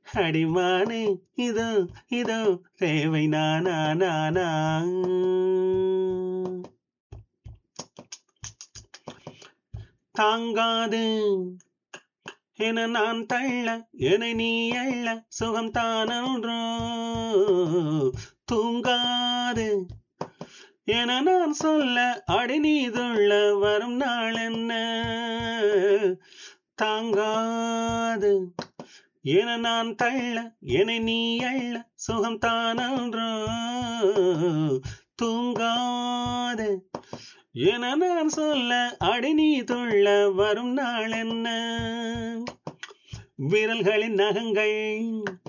அடிமானே இதோ இதோ தேவை நானா நானா தாங்காது என நான் தள்ள என நீ அள்ள சுகம் தானன்றோ தூங்காது என நான் சொல்ல அடி நீதுள்ள வரும் நாள் என்ன தாங்காது என நான் தள்ள என நீ அள்ள சுகம் தானன்றோ தூங்காது என நான் சொல்ல அடி நீ துள்ள வரும் நாள் என்ன விரல்களின் நகங்கள்